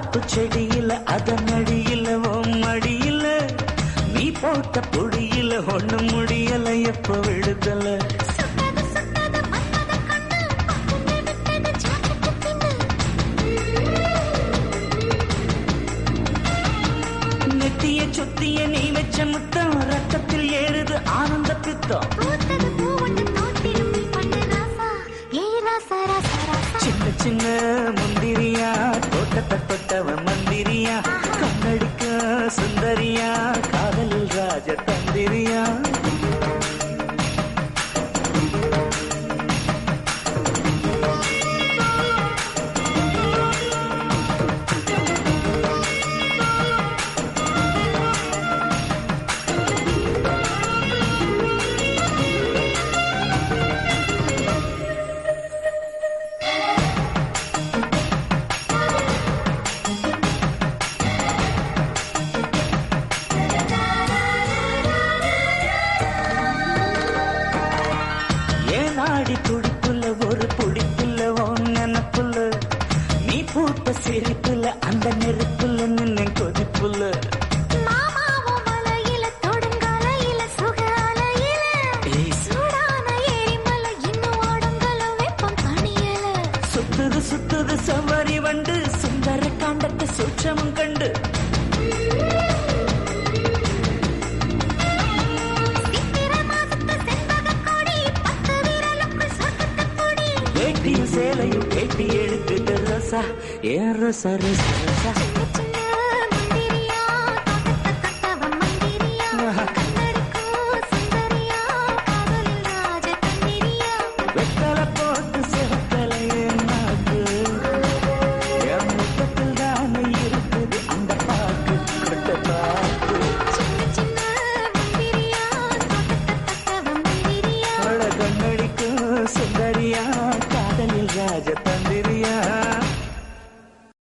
ரோசாப்பு செடியில அதன் அடியில உன் மடியில நீ போட்ட பொடியில ஒண்ணு முடியல எப்ப விடுதல சுட்டது சுட்டது மன்மத கண்ணு பக்குன்னு விட்டது ஜாக்கெட்டு பின்னு நெத்திய சுத்திய நீ வச்ச முத்தம் ரத்தத்தில் ஏறுது ஆனந்த பித்தம் பூத்தது பூவொன்று தோத்திடும் நீ பண்ணு ராசா ஏய் ராசா ராசா ராசா சின்ன சின்ன முந்திரியா தோட்டத்தை தொட்டவன் மந்திரியா கண்ணடிக்க சுந்தரியா காதலில் ராஜ தந்திரியா ஏன் நாடி துடிப்புல ஒரு புடிப்புல உன் நினப்புல நீ பூத்த சிரிப்புல அந்த நெருப்புல நின்ன கொதிப்புல மாமாவும் மலையில தொடுங்காலையில சுக அலையில ஏய், சூடான எரிமலை இன்னும் ஆடுங்கள வெப்பம் தணியல சுத்துது சுத்துது சவாரி வண்டு சுந்தர காண்டத்து சூட்சமும் கண்டு சித்திர மாசத்து செண்பகக் கொடி பத்து விரலுக்குள் சொர்க்கத்துக் கொடி வேட்டியும் சேலையும் கேட்டி எடுக்குது ரசா ஏன் ரசா ரசா ரசா சின்ன சின்ன